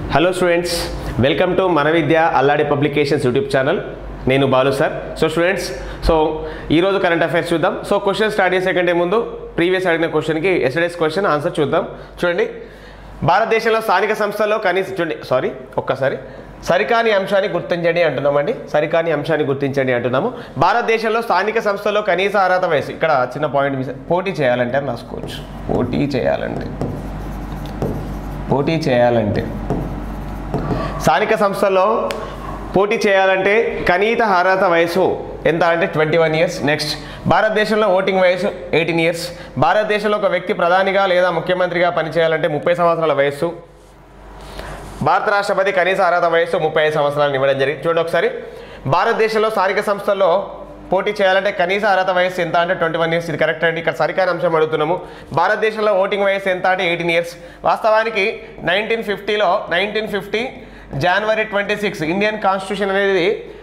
Hello students welcome to మన Vidya Alladi publications YouTube channel నేను Balu sir so students so ఈరోజు current affairs చూద్దాం so question start చేసే కంటే ముందు ప్రీవియస్ అడిగిన క్వశ్చన్కి ఎస్టర్డేస్ క్వశ్చన్ ఆన్సర్ చూద్దాం చూడండి భారతదేశంలో స్థానిక సంస్థల్లో కనీస చూడండి సారీ ఒక్కసారి సరికాని అంశాన్ని గుర్తించండి అంటున్నామండి సరికాని అంశాన్ని గుర్తించండి అంటున్నాము భారతదేశంలో స్థానిక సంస్థల్లో కనీస అర్హత వయసు ఇక్కడ చిన్న పాయింట్ మిస్ పోటీ చేయాలంటే అని రాసుకోవచ్చు పోటీ చేయాలంటే పోటీ చేయాలంటే స్థానిక సంస్థల్లో పోటీ చేయాలంటే కనీత అర్హత వయసు ఎంత అంటే ట్వంటీ వన్ ఇయర్స్ నెక్స్ట్ భారతదేశంలో ఓటింగ్ వయసు ఎయిటీన్ ఇయర్స్ భారతదేశంలో ఒక వ్యక్తి ప్రధానిగా లేదా ముఖ్యమంత్రిగా పనిచేయాలంటే ముప్పై సంవత్సరాల వయస్సు భారత రాష్ట్రపతి కనీస అర్హత వయస్సు ముప్పై ఐదు సంవత్సరాలను ఇవ్వడం జరిగింది చూడండి ఒకసారి భారతదేశంలో స్థానిక సంస్థల్లో పోటీ చేయాలంటే కనీస అర్హత వయసు ఎంత అంటే ట్వంటీ వన్ ఇయర్స్ ఇది కరెక్ట్ అండి ఇక్కడ సరికాని అంశం అడుగుతున్నాము భారతదేశంలో ఓటింగ్ వయసు ఎంత అంటే ఎయిటీన్ ఇయర్స్ వాస్తవానికి నైన్టీన్ ఫిఫ్టీలో నైన్టీన్ ఫిఫ్టీ జనవరి ట్వంటీ సిక్స్ ఇండియన్ కాన్స్టిట్యూషన్ అనేది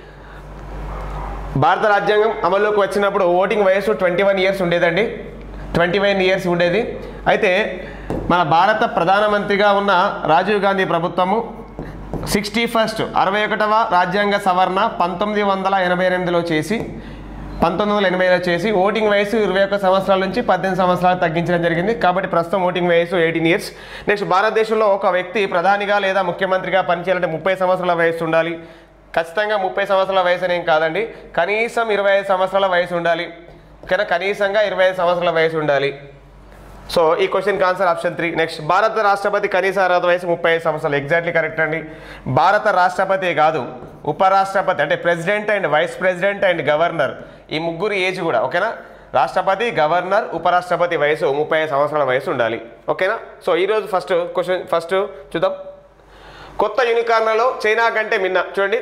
భారత రాజ్యాంగం అమల్లోకి వచ్చినప్పుడు ఓటింగ్ వయసు ట్వంటీ వన్ ఇయర్స్ ఉండేదండి ట్వంటీ వన్ ఇయర్స్ ఉండేది అయితే మన భారత ప్రధానమంత్రిగా ఉన్న రాజీవ్ గాంధీ ప్రభుత్వము సిక్స్టీ ఫస్ట్ అరవై ఒకటవ రాజ్యాంగ సవరణ పంతొమ్మిది వందల ఎనభై ఎనిమిదిలో చేసి పంతొమ్మిది వందల ఎనభైలో చేసి ఓటింగ్ వయసు ఇరవై ఒక్క సంవత్సరాల నుంచి పద్దెనిమిది సంవత్సరాలు తగ్గించడం జరిగింది కాబట్టి ప్రస్తుతం ఓటింగ్ వయసు ఎయిటీన్ ఇయర్స్ నెక్స్ట్ భారతదేశంలో ఒక వ్యక్తి ప్రధానిగా లేదా ముఖ్యమంత్రిగా పనిచేయాలంటే ముప్పై సంవత్సరాల వయసు ఉండాలి ఖచ్చితంగా ముప్పై సంవత్సరాల వయసు అనేం కాదండి కనీసం ఇరవై ఐదు సంవత్సరాల వయసు ఉండాలి ఓకేనా కనీసంగా ఇరవై ఐదు సంవత్సరాల వయసు ఉండాలి సో ఈ క్వశ్చన్కి ఆన్సర్ ఆప్షన్ త్రీ నెక్స్ట్ భారత రాష్ట్రపతి కనీస అర్హత వయసు ముప్పై ఐదు సంవత్సరాలు ఎగ్జాక్ట్లీ కరెక్ట్ అండి భారత రాష్ట్రపతి కాదు ఉపరాష్ట్రపతి అంటే president and vice president and governor ఈ ముగ్గురు ఏజ్ కూడా ఓకేనా రాష్ట్రపతి గవర్నర్ ఉపరాష్ట్రపతి వయసు ముప్పై ఐదు సంవత్సరాల వయసు ఉండాలి ఓకేనా సో ఈరోజు ఫస్ట్ క్వశ్చన్ ఫస్ట్ చూద్దాం కొత్త యూనికార్న్లలో చైనా కంటే మిన్న చూడండి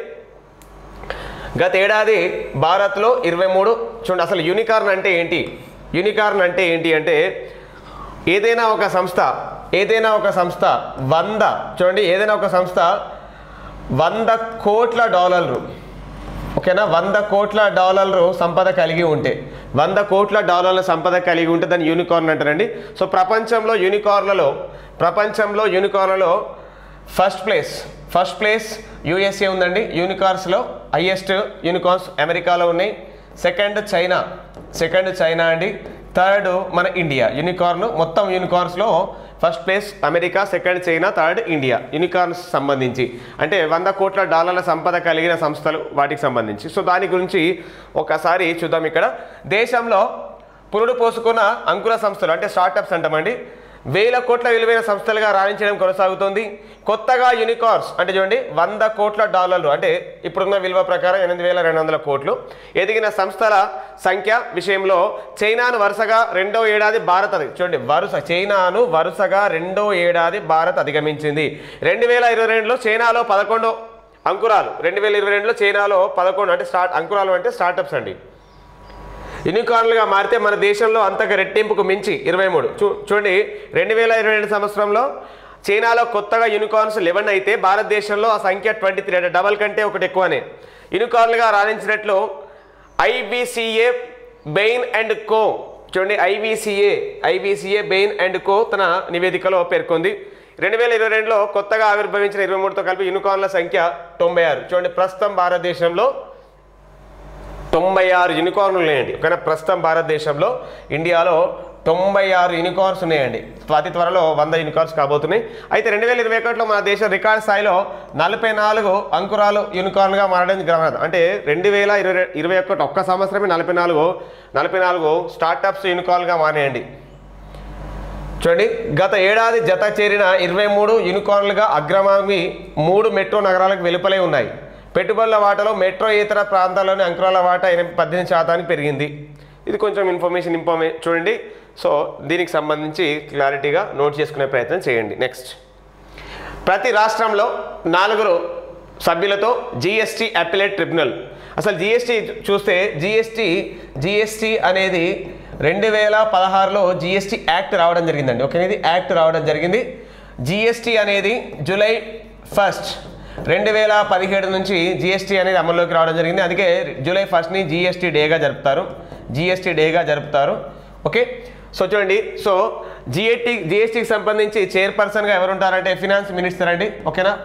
గత ఏడాది భారత్లో ఇరవై మూడు చూడండి అసలు యూనికార్న్ అంటే ఏంటి యూనికార్న్ అంటే ఏంటి అంటే ఏదైనా ఒక సంస్థ ఏదైనా ఒక సంస్థ వంద చూడండి ఏదైనా ఒక సంస్థ వంద కోట్ల డాలర్లు ఓకేనా వంద కోట్ల డాలర్లు సంపద కలిగి ఉంటే వంద కోట్ల డాలర్ల సంపద కలిగి ఉంటే దాన్ని యూనికార్న్ అంటారండి సో ప్రపంచంలో యూనికార్న్లలో ప్రపంచంలో యూనికార్న్లలో first place first place USA ఉందండి యూనికార్న్స్లో హైయెస్ట్ యూనికార్న్స్ అమెరికాలో ఉన్నాయి సెకండ్ చైనా సెకండ్ చైనా అండి థర్డ్ మన ఇండియా యూనికార్న్ మొత్తం యూనికార్న్స్లో first place America second China third India unicorns సంబంధించి అంటే వంద కోట్ల డాలర్ల సంపద కలిగిన సంస్థలు వాటికి సంబంధించి సో దాని గురించి ఒకసారి చూద్దాం ఇక్కడ దేశంలో పురుడు పోసుకున్న అంకుర సంస్థలు అంటే స్టార్టప్స్ అంటామండి వేల కోట్ల విలువైన సంస్థలుగా రాణించడం కొనసాగుతోంది కొత్తగా యూనికార్న్స్ అంటే చూడండి వంద కోట్ల డాలర్లు అంటే ఇప్పుడున్న విలువ ప్రకారం ఎనిమిది వేల రెండు వందల కోట్లు ఎదిగిన సంస్థల సంఖ్య విషయంలో చైనాను వరుసగా రెండో ఏడాది భారత్ అది చూడండి వరుస చైనాను వరుసగా రెండో ఏడాది భారత్ అధిగమించింది రెండు వేల ఇరవై రెండులో చైనాలో పదకొండు అంకురాలు రెండు వేల ఇరవై రెండులో చైనాలో పదకొండు అంటే స్టార్ట్ అంకురాలు అంటే స్టార్టప్స్ అండి యూనికార్న్లుగా మారితే మన దేశంలో అంతగా రెట్టింపుకు మించి ఇరవై మూడు చూ చూడండి రెండు వేల ఇరవై రెండు సంవత్సరంలో చైనాలో కొత్తగా యూనికార్న్స్ లెవెన్ అయితే భారతదేశంలో ఆ సంఖ్య ట్వంటీ త్రీ అంటే డబల్ కంటే ఒకటి ఎక్కువనే యూనికార్న్లుగా రాణించినట్లు ఐబీసీఏ బెయిన్ అండ్ కో చూడండి IBCA IBCA Bain and Co తన నివేదికలో పేర్కొంది రెండు వేల ఇరవై రెండులో కొత్తగా ఆవిర్భవించిన ఇరవై మూడుతో కలిపి యూనికార్న్ల సంఖ్య తొంభై ఆరు చూడండి ప్రస్తుతం భారతదేశంలో తొంభై ఆరు యూనికార్న్లు ఉన్నాయండి కానీ ప్రస్తుతం భారతదేశంలో ఇండియాలో తొంభై ఆరు యూనికార్న్స్ ఉన్నాయండి అతి త్వరలో వంద యూనికార్న్స్ కాబోతున్నాయి అయితే రెండు వేల ఇరవై ఒకటిలో మన దేశం రికార్డ్ స్థాయిలో నలభై నాలుగు అంకురాలు యూనికార్న్గా మారడం గమనం అంటే రెండు వేల ఇరవై ఇరవై ఒకటి ఒక్క సంవత్సరమే నలభై నాలుగు నలభై నాలుగు స్టార్టప్స్ యూనికార్న్గా మానేయండి చూడండి గత ఏడాది జత చేరిన ఇరవై మూడు యూనికార్న్లుగా అగ్రమామి మూడు మెట్రో నగరాలకు వెలుపలే ఉన్నాయి పెట్టుబడుల వాటాలో మెట్రో ఇతర ప్రాంతాల్లోని అంకురాల వాటా ఎనిమిది పద్దెనిమిది శాతానికి పెరిగింది ఇది కొంచెం ఇన్ఫర్మేషన్ ఇంఫర్మే చూడండి సో దీనికి సంబంధించి క్లారిటీగా నోట్ చేసుకునే ప్రయత్నం చేయండి నెక్స్ట్ ప్రతి రాష్ట్రంలో నాలుగురు సభ్యులతో జిఎస్టీ అపిలేట్ ట్రిబ్యునల్ అసలు జిఎస్టీ చూస్తే జిఎస్టీ జిఎస్టీ అనేది రెండు వేల పదహారులో జిఎస్టీ యాక్ట్ రావడం జరిగిందండి ఓకే ఇది యాక్ట్ రావడం జరిగింది జిఎస్టీ అనేది జూలై ఫస్ట్ రెండు వేల పదిహేడు నుంచి జిఎస్టీ అనేది అమల్లోకి రావడం జరిగింది అందుకే జూలై ఫస్ట్ని జిఎస్టీ డేగా జరుపుతారు జిఎస్టీ డేగా జరుపుతారు ఓకే సో చూడండి సో జిఎస్టీ జిఎస్టీకి సంబంధించి చైర్పర్సన్గా ఎవరు ఉంటారంటే ఫినాన్స్ మినిస్టర్ అండి ఓకేనా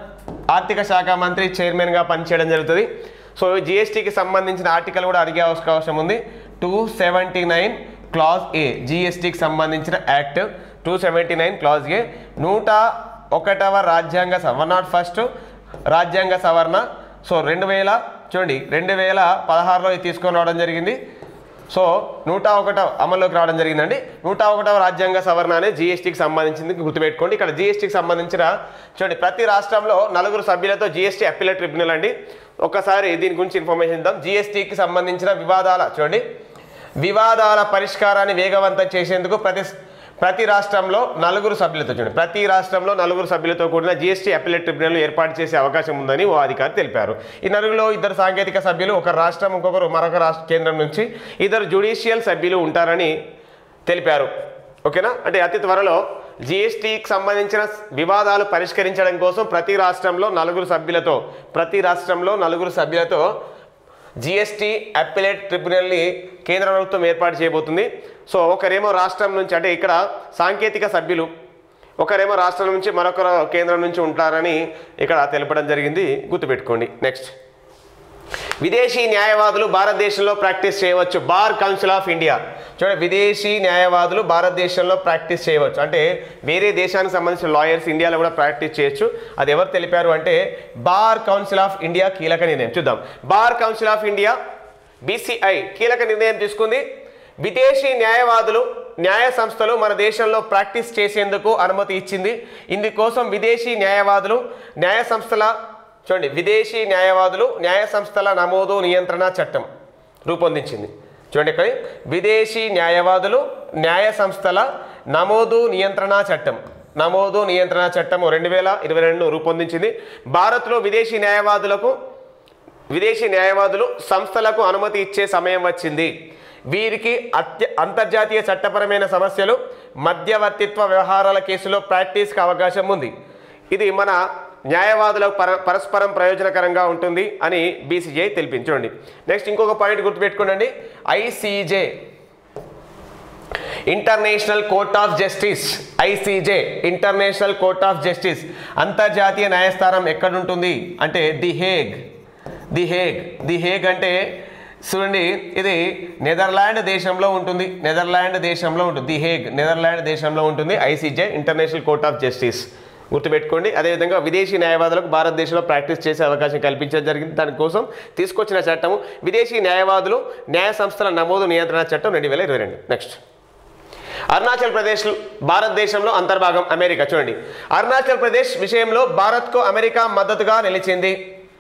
ఆర్థిక శాఖ మంత్రి చైర్మన్గా పనిచేయడం జరుగుతుంది సో జిఎస్టీకి సంబంధించిన ఆర్టికల్ కూడా అడిగే అవకాశం ఉంది two seventy nine clause A జిఎస్టీకి సంబంధించిన act two seventy nine clause A నూట ఒకటవ రాజ్యాంగ వన్ నాట్ ఫస్ట్ రాజ్యాంగ సవరణ సో రెండు వేల చూడండి రెండు వేల పదహారులో ఇది తీసుకొని రావడం జరిగింది సో నూట ఒకటవ అమల్లోకి రావడం జరిగిందండి నూట ఒకటవ రాజ్యాంగ సవరణ అనేది జీఎస్టీకి సంబంధించింది గుర్తుపెట్టుకోండి ఇక్కడ జీఎస్టీకి సంబంధించిన చూడండి ప్రతి రాష్ట్రంలో నలుగురు సభ్యులతో జీఎస్టీ అప్పీలేట్ ట్రిబ్యునల్ అండి ఒకసారి దీని గురించి ఇన్ఫర్మేషన్ ఇద్దాం జీఎస్టీకి సంబంధించిన వివాదాల చూడండి వివాదాల పరిష్కారాన్ని వేగవంతం చేసేందుకు ప్రతి ప్రతి రాష్ట్రంలో నలుగురు సభ్యులతో చూడండి ప్రతి రాష్ట్రంలో నలుగురు సభ్యులతో కూడిన జీఎస్టీ అప్పీలేట్ ట్రిబ్యునల్ ఏర్పాటు చేసే అవకాశం ఉందని ఓ అధికారి తెలిపారు ఈ నలుగురిలో ఇద్దరు సాంకేతిక సభ్యులు ఒక రాష్ట్రం ఇంకొకరు మరొక రాష్ట్ర కేంద్రం నుంచి ఇద్దరు జ్యుడిషియల్ సభ్యులు ఉంటారని తెలిపారు ఓకేనా అంటే అతి త్వరలో జిఎస్టీకి సంబంధించిన వివాదాలు పరిష్కరించడం కోసం ప్రతి రాష్ట్రంలో నలుగురు సభ్యులతో ప్రతి రాష్ట్రంలో నలుగురు సభ్యులతో జిఎస్టీ అప్పిలేట్ ట్రిబ్యునల్ని కేంద్ర ప్రభుత్వం ఏర్పాటు చేయబోతుంది సో ఒకరేమో రాష్ట్రం నుంచి అంటే ఇక్కడ సాంకేతిక సభ్యులు ఒకరేమో రాష్ట్రం నుంచి మరొకరు కేంద్రం నుంచి ఉంటారని ఇక్కడ తెలపడం జరిగింది గుర్తుపెట్టుకోండి నెక్స్ట్ విదేశీ న్యాయవాదులు భారతదేశంలో ప్రాక్టీస్ చేయవచ్చు బార్ కౌన్సిల్ ఆఫ్ ఇండియా చూడండి విదేశీ న్యాయవాదులు భారతదేశంలో ప్రాక్టీస్ చేయవచ్చు అంటే వేరే దేశానికి సంబంధించిన లాయర్స్ ఇండియాలో కూడా ప్రాక్టీస్ చేయొచ్చు అది ఎవరు తెలిపారు అంటే బార్ కౌన్సిల్ ఆఫ్ ఇండియా కీలక నిర్ణయం చూద్దాం bar council of India BCI కీలక నిర్ణయం తీసుకుంది విదేశీ న్యాయవాదులు న్యాయ సంస్థలు మన దేశంలో ప్రాక్టీస్ చేసేందుకు అనుమతి ఇచ్చింది ఇందుకోసం విదేశీ న్యాయవాదులు న్యాయ సంస్థల చూడండి విదేశీ న్యాయవాదులు న్యాయ సంస్థల నమోదు నియంత్రణ చట్టం రూపొందించింది చూడండి ఇక్కడ విదేశీ న్యాయవాదులు న్యాయ సంస్థల నమోదు నియంత్రణ చట్టం నమోదు నియంత్రణ చట్టం రెండు వేల ఇరవై రెండు రూపొందించింది భారత్లో విదేశీ న్యాయవాదులకు విదేశీ న్యాయవాదులు సంస్థలకు అనుమతి ఇచ్చే సమయం వచ్చింది వీరికి అత్య అంతర్జాతీయ చట్టపరమైన సమస్యలు మధ్యవర్తిత్వ వ్యవహారాల కేసులో ప్రాక్టీస్కి అవకాశం ఉంది ఇది మన న్యాయవాదులకు పర పరస్పరం ప్రయోజనకరంగా ఉంటుంది అని బీసీజే తెలిపింది చూడండి నెక్స్ట్ ఇంకొక పాయింట్ గుర్తుపెట్టుకోండి ICJ international court of justice ICJ international court of justice అంతర్జాతీయ న్యాయస్థానం ఎక్కడుంటుంది అంటే the Hague the Hague the Hague అంటే చూడండి ఇది నెదర్లాండ్ దేశంలో ఉంటుంది నెదర్లాండ్ దేశంలో ఉంటుంది ది హేగ్ నెదర్లాండ్ దేశంలో ఉంటుంది ICJ international court of justice గుర్తుపెట్టుకోండి అదేవిధంగా విదేశీ న్యాయవాదులకు భారతదేశంలో ప్రాక్టీస్ చేసే అవకాశం కల్పించడం జరిగింది దానికోసం తీసుకొచ్చిన చట్టం విదేశీ న్యాయవాదులు న్యాయ సంస్థల నమోదు నియంత్రణ చట్టం రెండు వేల ఇరవై రెండు నెక్స్ట్ అరుణాచల్ ప్రదేశ్ భారతదేశంలో అంతర్భాగం అమెరికా చూడండి అరుణాచల్ ప్రదేశ్ విషయంలో భారత్కు అమెరికా మద్దతుగా నిలిచింది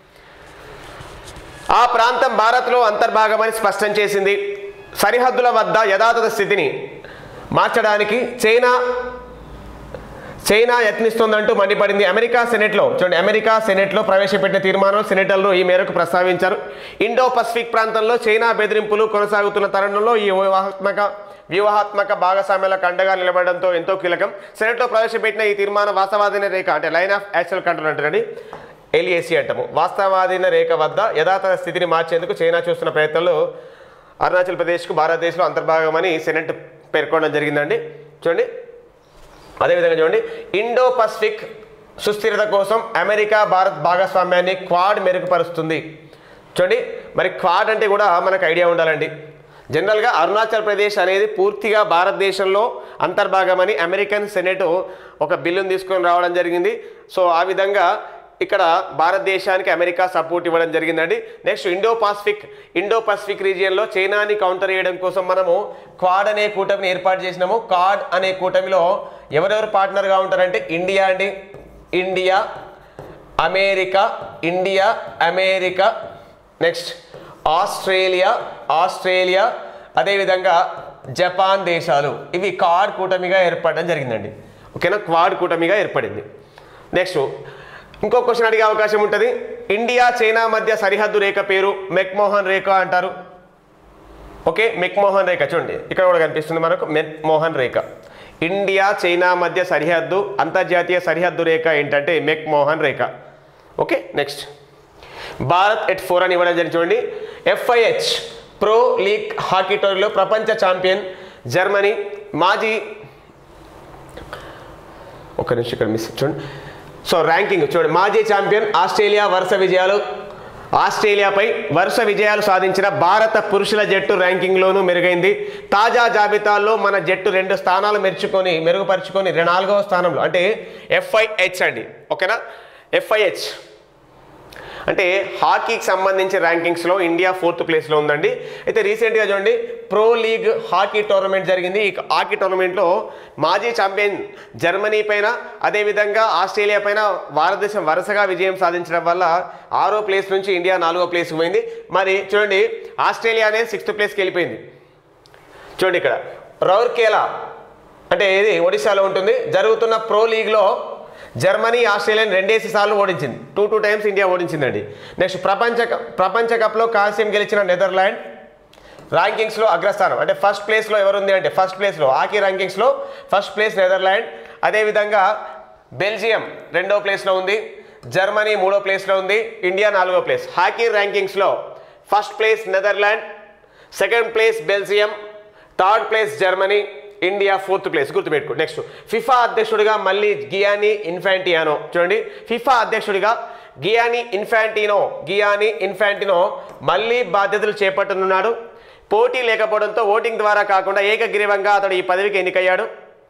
ఆ ప్రాంతం భారత్లో అంతర్భాగమని స్పష్టం చేసింది సరిహద్దుల వద్ద యథాతథ స్థితిని మార్చడానికి చైనా చైనా యత్నిస్తోందంటూ మండిపడింది అమెరికా సెనెట్లో చూడండి అమెరికా సెనెట్లో ప్రవేశపెట్టిన తీర్మానం సెనేటర్లు ఈ మేరకు ప్రస్తావించారు ఇండో పసిఫిక్ ప్రాంతంలో చైనా బెదిరింపులు కొనసాగుతున్న తరుణంలో ఈ వ్యూహాత్మక వ్యూహాత్మక భాగస్వామ్యాలకు అండగా నిలబడడంతో ఎంతో కీలకం సెనెట్లో ప్రవేశపెట్టిన ఈ తీర్మానం వాస్తవాధీన రేఖ అంటే లైన్ ఆఫ్ యాక్చువల్ కంట్రోల్ అంటారండి ఎల్ఏసి అంటాము వాస్తవాధీన రేఖ వద్ద యథాతథ స్థితిని మార్చేందుకు చైనా చూస్తున్న ప్రయత్నంలో అరుణాచల్ ప్రదేశ్కు భారతదేశంలో అంతర్భాగమని సెనెట్ పేర్కొనడం జరిగిందండి చూడండి అదేవిధంగా చూడండి ఇండో పసిఫిక్ సుస్థిరత కోసం అమెరికా భారత్ భాగస్వామ్యాన్ని క్వాడ్ మెరుగుపరుస్తుంది చూడండి మరి క్వాడ్ అంటే కూడా మనకు ఐడియా ఉండాలండి జనరల్గా అరుణాచల్ ప్రదేశ్ అనేది పూర్తిగా భారతదేశంలో అంతర్భాగమని అమెరికన్ సెనెట్ ఒక బిల్లును తీసుకొని రావడం జరిగింది సో ఆ విధంగా ఇక్కడ భారతదేశానికి అమెరికా సపోర్ట్ ఇవ్వడం జరిగిందండి next Indo Pacific Indo Pacific రీజియన్లో చైనాని కౌంటర్ చేయడం కోసం మనము క్వాడ్ అనే కూటమిని ఏర్పాటు చేసినాము క్వాడ్ అనే కూటమిలో ఎవరెవరు పార్ట్నర్గా ఉంటారంటే ఇండియా అండి India America India America next Australia Australia అదేవిధంగా జపాన్ దేశాలు ఇవి క్వాడ్ కూటమిగా ఏర్పడడం జరిగిందండి ఓకేనా క్వాడ్ కూటమిగా ఏర్పడింది నెక్స్ట్ ఇంకో క్వశ్చన్ అడిగే అవకాశం ఉంటుంది ఇండియా చైనా మధ్య సరిహద్దు రేఖ పేరు మెక్మోహన్ రేఖ అంటారు ఓకే మెక్మోహన్ రేఖ చూడండి ఇక్కడ కూడా కనిపిస్తుంది మనకు మెక్మోహన్ రేఖ ఇండియా చైనా మధ్య సరిహద్దు అంతర్జాతీయ సరిహద్దు రేఖ ఏంటంటే మెక్మోహన్ రేఖ okay next Bharat at four అని ఇవ్వడం జరిగింది చూడండి ఎఫ్ఐహెచ్ ప్రో లీగ్ హాకీ టోర్నీలో ప్రపంచ ఛాంపియన్ జర్మనీ మాజీ ఒక నిమిషం ఇక్కడ మిస్ చూడండి సో ర్యాంకింగ్ చూడండి మాజీ ఛాంపియన్ ఆస్ట్రేలియా వరుస విజయాలు ఆస్ట్రేలియాపై వరుస విజయాలు సాధించిన భారత పురుషుల జట్టు ర్యాంకింగ్లోనూ మెరుగైంది తాజా జాబితాల్లో మన జట్టు రెండు స్థానాలు మెరుచుకొని మెరుగుపరుచుకొని రెండు నాలుగవ స్థానంలో అంటే ఎఫ్ఐహెచ్ అండి ఓకేనా ఎఫ్ఐహెచ్ అంటే హాకీకి సంబంధించి ర్యాంకింగ్స్లో ఇండియా ఫోర్త్ ప్లేస్లో ఉందండి అయితే రీసెంట్గా చూడండి ప్రో లీగ్ హాకీ టోర్నమెంట్ జరిగింది ఈ హాకీ టోర్నమెంట్లో మాజీ ఛాంపియన్ జర్మనీ పైన అదేవిధంగా ఆస్ట్రేలియా పైన భారతదేశం వరుసగా విజయం సాధించడం వల్ల ఆరో ప్లేస్ నుంచి ఇండియా నాలుగో ప్లేస్కి పోయింది మరి చూడండి ఆస్ట్రేలియా అనేది సిక్స్త్ ప్లేస్కి వెళ్ళిపోయింది చూడండి ఇక్కడ రౌర్కేలా అంటే ఇది ఒడిశాలో ఉంటుంది జరుగుతున్న ప్రో లీగ్లో జర్మనీ ఆస్ట్రేలియాని రెండేసి సార్లు ఓడించింది టూ టూ టైమ్స్ ఇండియా ఓడించిందండి నెక్స్ట్ ప్రపంచ కప్- ప్రపంచ కప్లో కాల్సియం గెలిచిన నెదర్లాండ్ ర్యాంకింగ్స్లో అగ్రస్థానం అంటే ఫస్ట్ ప్లేస్లో ఎవరుంది అంటే ఫస్ట్ ప్లేస్లో హాకీ ర్యాంకింగ్స్లో ఫస్ట్ ప్లేస్ నెదర్లాండ్ అదేవిధంగా బెల్జియం రెండో ప్లేస్లో ఉంది జర్మనీ మూడో ప్లేస్లో ఉంది ఇండియా నాలుగో ప్లేస్ హాకీ ర్యాంకింగ్స్లో first place Netherland second place Belgium third place Germany India fourth place గుర్తుపెట్టుకో నెక్స్ట్ ఫిఫా అధ్యక్షుడిగా మళ్ళీ గియానీ ఇన్ఫాంటియానో చూడండి ఫిఫా అధ్యక్షుడిగా గియానీ ఇన్ఫాంటినో గియానీ ఇన్ఫాంటినో మళ్ళీ బాధ్యతలు చేపట్టనున్నాడు పోటీ లేకపోవడంతో ఓటింగ్ ద్వారా కాకుండా ఏకగ్రీవంగా అతడు ఈ పదవికి ఎన్నికయ్యాడు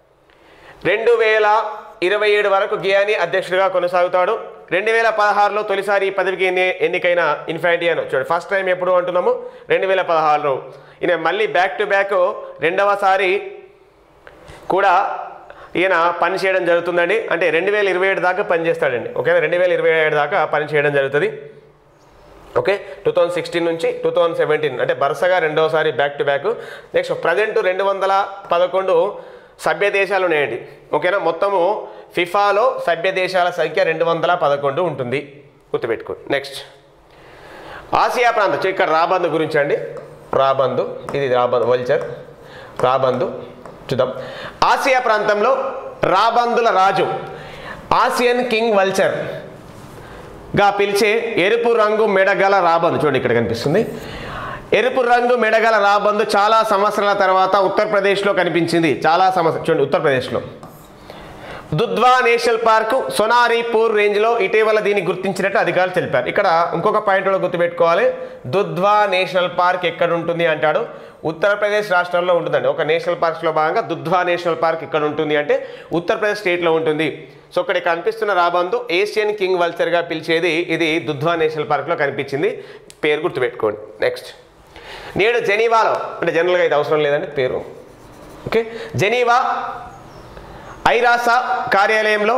రెండు వేల ఇరవై ఏడు వరకు గియానీ అధ్యక్షుడిగా కొనసాగుతాడు రెండు వేల పదహారులో తొలిసారి ఈ పదవికి ఎన్ని ఎన్నికైన ఇన్ఫాంటియానో చూడండి ఫస్ట్ టైం ఎప్పుడు అంటున్నాము రెండు వేల పదహారులో ఈయన మళ్ళీ బ్యాక్ టు బ్యాక్ రెండవసారి కూడా ఈయన పని చేయడం జరుగుతుందండి అంటే రెండు వేల ఇరవై ఏడు దాకా పని చేస్తాడండి ఓకేనా రెండు వేల ఇరవై ఏడు దాకా పని చేయడం జరుగుతుంది ఓకే టూ థౌజండ్ సిక్స్టీన్ నుంచి టూ థౌజండ్ సెవెంటీన్ అంటే వరుసగా రెండవసారి back to back next present రెండు వందల పదకొండు సభ్య దేశాలు ఉన్నాయండి ఓకేనా మొత్తము ఫిఫాలో సభ్య దేశాల సంఖ్య రెండు వందల పదకొండు ఉంటుంది గుర్తుపెట్టుకో నెక్స్ట్ ఆసియా ప్రాంతం చూ, ఇక్కడ రాబందు గురించి అండి రాబందు ఇది రాబందు వల్చర్ రాబందు చూద్దాం ఆసియా ప్రాంతంలో రాబందుల రాజు ఆసియన్ కింగ్ వల్చర్ గా పిలిచే ఎరుపు రంగు మెడగల రాబందు చూడండి ఇక్కడ కనిపిస్తుంది ఎరుపు రంగు మెడగల రాబందు చాలా సంవత్సరాల తర్వాత ఉత్తరప్రదేశ్లో కనిపించింది చాలా సంవత్సరం చూడండి ఉత్తరప్రదేశ్లో దుద్వా నేషనల్ పార్క్ సొనారీపూర్ రేంజ్లో ఇటీవల దీన్ని గుర్తించినట్టు అధికారులు తెలిపారు ఇక్కడ ఇంకొక పాయింట్ కూడా గుర్తుపెట్టుకోవాలి దుద్వా నేషనల్ పార్క్ ఎక్కడ ఉంటుంది అంటాడు ఉత్తరప్రదేశ్ రాష్ట్రంలో ఉంటుందండి ఒక నేషనల్ పార్క్స్లో భాగంగా దుద్వా నేషనల్ పార్క్ ఎక్కడ ఉంటుంది అంటే ఉత్తరప్రదేశ్ స్టేట్లో ఉంటుంది సో ఇక్కడ కనిపిస్తున్న రాబందు ఏషియన్ కింగ్ వల్చర్గా పిలిచేది ఇది దుద్వా నేషనల్ పార్క్లో కనిపించింది పేరు గుర్తుపెట్టుకోండి నెక్స్ట్ నేడు జెనీవాలో అంటే జనరల్గా ఇది అవసరం లేదండి పేరు ఓకే జెనీవా ఐరాస కార్యాలయంలో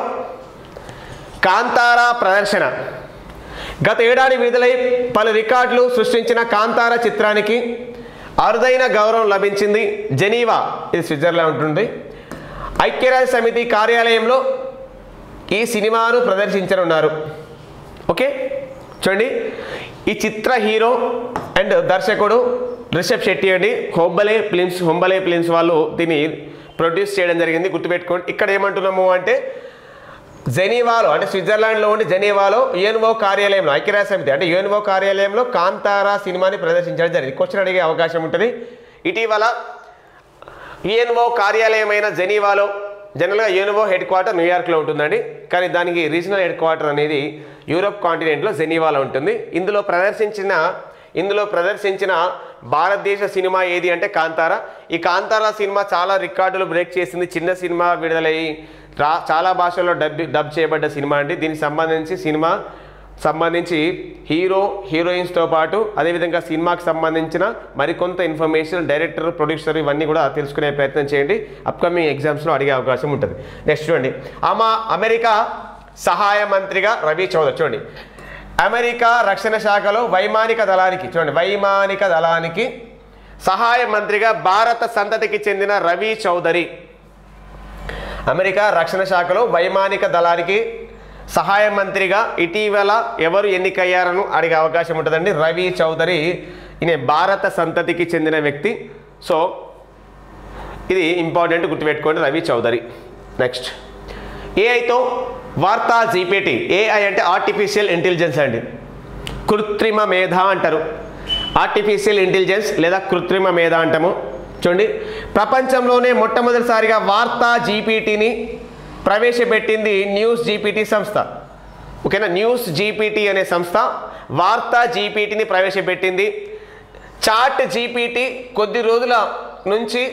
కాంతారా ప్రదర్శన గత ఏడాది విడుదలై పలు రికార్డులు సృష్టించిన కాంతార చిత్రానికి అరుదైన గౌరవం లభించింది జెనీవా ఇది స్విట్జర్లాండ్ ఉంటుంది ఐక్యరాజ్య సమితి కార్యాలయంలో ఈ సినిమాను ప్రదర్శించనున్నారు ఓకే చూడండి ఈ చిత్ర హీరో అండ్ దర్శకుడు రిషబ్ శెట్టి అండి హొంబలే ఫిలిమ్స్ హొంబలే ఫిలిమ్స్ వాళ్ళు దీన్ని ప్రొడ్యూస్ చేయడం జరిగింది గుర్తుపెట్టుకోండి ఇక్కడ ఏమంటున్నాము అంటే జెనీవాలో అంటే స్విట్జర్లాండ్లో ఉండి జెనీవాలో యుఎన్ఓ కార్యాలయంలో ఐక్యరాజ్య సమితి అంటే యుఎన్ఓ కార్యాలయంలో కాంతారా సినిమాని ప్రదర్శించడం జరిగింది క్వశ్చన్ అడిగే అవకాశం ఉంటుంది ఇటీవల యుఎన్ఓ కార్యాలయమైన జెనీవాలో జనరల్గా యుఎన్ఓ హెడ్ క్వార్టర్ న్యూయార్క్లో ఉంటుందండి కానీ దానికి రీజనల్ హెడ్ క్వార్టర్ అనేది యూరోప్ కాంటినెంట్లో జెనీవాలో ఉంటుంది ఇందులో ప్రదర్శించిన ఇందులో ప్రదర్శించిన భారతదేశ సినిమా ఏది అంటే కాంతారా ఈ కాంతారా సినిమా చాలా రికార్డులు బ్రేక్ చేసింది చిన్న సినిమా విడుదలయ్యి రా చాలా భాషల్లో డబ్ డబ్ చేయబడ్డ సినిమా అండి దీనికి సంబంధించి సినిమా సంబంధించి హీరో హీరోయిన్స్తో పాటు అదేవిధంగా సినిమాకి సంబంధించిన మరికొంత ఇన్ఫర్మేషన్ డైరెక్టర్ ప్రొడ్యూసర్ ఇవన్నీ కూడా తెలుసుకునే ప్రయత్నం చేయండి అప్కమింగ్ ఎగ్జామ్స్లో అడిగే అవకాశం ఉంటుంది నెక్స్ట్ చూడండి అమా అమెరికా సహాయ మంత్రిగా రవి చౌదరి చూడండి అమెరికా రక్షణ శాఖలో వైమానిక దళానికి చూడండి వైమానిక దళానికి సహాయ మంత్రిగా భారత సంతతికి చెందిన రవి చౌదరి అమెరికా రక్షణ శాఖలో వైమానిక దళానికి సహాయ మంత్రిగా ఇటీవల ఎవరు ఎన్నికయ్యారని అడిగే అవకాశం ఉంటుందండి రవి చౌదరి ఈయన భారత సంతతికి చెందిన వ్యక్తి సో ఇది ఇంపార్టెంట్ గుర్తుపెట్టుకోండి రవి చౌదరి నెక్స్ట్ ఏఐతో వార్తా జీపీటీ ఏఐ అంటే ఆర్టిఫిషియల్ ఇంటెలిజెన్స్ అండి కృత్రిమ మేధ అంటారు ఆర్టిఫిషియల్ ఇంటెలిజెన్స్ లేదా కృత్రిమ మేధ అంటాము చూడండి ప్రపంచంలోనే మొట్టమొదటిసారిగా వార్తా జీపీటీని ప్రవేశపెట్టింది న్యూస్ జీపీటీ సంస్థ ఓకేనా న్యూస్ జీపీటీ అనే సంస్థ వార్తా జీపీటీని ప్రవేశపెట్టింది చాట్ జీపీటీ కొద్ది రోజుల నుంచి